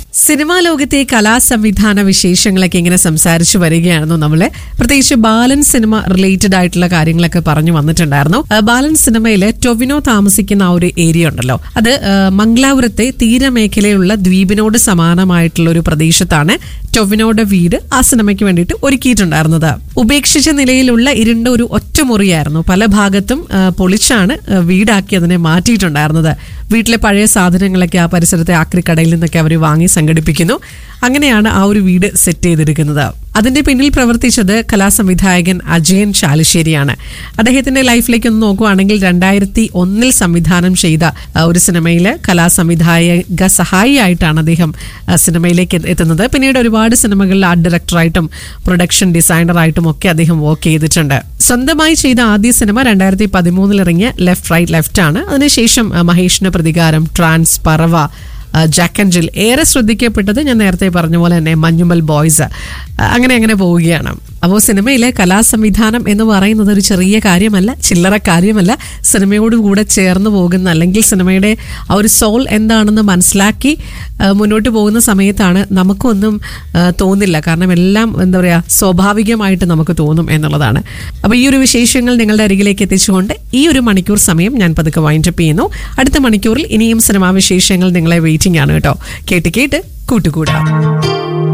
cinema ലോകത്തെ കലാസംവിധാന വിശേഷങ്ങളൊക്കെ ഇങ്ങനെ സംസാരിച്ചു വരികയാണെന്നു നമ്മള് പ്രത്യേകിച്ച് ബാലൻ സിനിമ റിലേറ്റഡ് ആയിട്ടുള്ള കാര്യങ്ങളൊക്കെ പറഞ്ഞു വന്നിട്ടുണ്ടായിരുന്നു ആ, ബാലൻ സിനിമയിലെ ടൊവിനോ താമസിക്കുന്ന ആ ഒരു ഏരിയ ഉണ്ടല്ലോ അത് ആ, മംഗലാപുരത്തെ തീരമേഖലയുള്ള ദ്വീപിനോട് സമാനമായിട്ടുള്ള ഒരു പ്രദേശത്താണ് ടൊവിനോയുടെ വീട് ആ സിനിമയ്ക്ക് വേണ്ടിയിട്ട് ഒരുക്കിയിട്ടുണ്ടായിരുന്നത് ഉപേക്ഷിച്ച നിലയിലുള്ള ഇരുണ്ട ഒരു ഒറ്റമുറിയായിരുന്നു പല ഭാഗത്തും ആ, പൊളിച്ചാണ് ആ, വീടാക്കി അതിനെ മാറ്റിയിട്ടുണ്ടായിരുന്നത് വീട്ടിലെ പഴയ സാധനങ്ങളൊക്കെ ആ പരിസരത്തെ ആക്രിക്കടയിൽ നിന്നൊക്കെ അവർ വാങ്ങി സംഘടിപ്പിക്കുന്നു അങ്ങനെയാണ് ആ ഒരു വീട് സെറ്റ് ചെയ്തിരിക്കുന്നത് അതിന്റെ പിന്നിൽ പ്രവർത്തിച്ചത് കലാസംവിധായകൻ അജയൻ ചാലിശ്ശേരിയാണ് അദ്ദേഹത്തിന്റെ ലൈഫിലേക്ക് ഒന്ന് നോക്കുവാണെങ്കിൽ രണ്ടായിരത്തി ഒന്നിൽ സംവിധാനം ചെയ്ത ആ, ഒരു സിനിമയില് കലാസംവിധായക സഹായിയായിട്ടാണ് അദ്ദേഹം ആ, സിനിമയിലേക്ക് എത്ത- എത്തുന്നത് പിന്നീട് ഒരുപാട് സിനിമകളിൽ ആർട്ട് ഡയറക്ടറായിട്ടും പ്രൊഡക്ഷൻ ഡിസൈനറായിട്ടും ഒക്കെ അദ്ദേഹം വർക്ക് ചെയ്തിട്ടുണ്ട് സ്വന്തമായി ചെയ്ത ആദ്യ സിനിമ രണ്ടായിരത്തി പതിമൂന്നിൽ ഇറങ്ങിയ ലെഫ്റ്റ് റൈറ്റ് ലെഫ്റ്റ് ആണ് അതിനുശേഷം ആ, മഹേഷിന്റെ പ്രതികാരം ട്രാൻസ് പറവ ആ, ജാക്ക് ആൻഡ് ജിൽ ഏറെ ശ്രദ്ധിക്കപ്പെട്ടത് ഞാൻ നേരത്തെ പറഞ്ഞ പോലെ തന്നെ മഞ്ഞുമൽ ബോയ്സ് ആ, അങ്ങനെ അങ്ങനെ പോവുകയാണ് അപ്പോൾ സിനിമയിലെ കലാസംവിധാനം എന്ന് പറയുന്നത് ഒരു ചെറിയ കാര്യമല്ല ചില്ലറ കാര്യമല്ല സിനിമയോട് കൂടെ ചേർന്ന് പോകുന്ന അല്ലെങ്കിൽ സിനിമയുടെ ആ ഒരു സോൾ എന്താണെന്ന് മനസ്സിലാക്കി ആ, മുന്നോട്ട് പോകുന്ന സമയത്താണ് നമുക്കൊന്നും ആ, തോന്നില്ല കാരണം എല്ലാം എന്താ പറയുക സ്വാഭാവികമായിട്ട് നമുക്ക് തോന്നും എന്നുള്ളതാണ് അപ്പോൾ ഈ ഒരു വിശേഷങ്ങൾ നിങ്ങളുടെ അരികിലേക്ക് എത്തിച്ചുകൊണ്ട് ഈ ഒരു മണിക്കൂർ സമയം ഞാൻ പതുക്കെ വൈൻഡപ്പ് ചെയ്യുന്നു അടുത്ത മണിക്കൂറിൽ ഇനിയും സിനിമാ വിശേഷങ്ങൾ നിങ്ങളെ വെയിറ്റിംഗ് ആണ് കേട്ടോ കേട്ട് കേട്ട് കൂട്ടുകൂടാം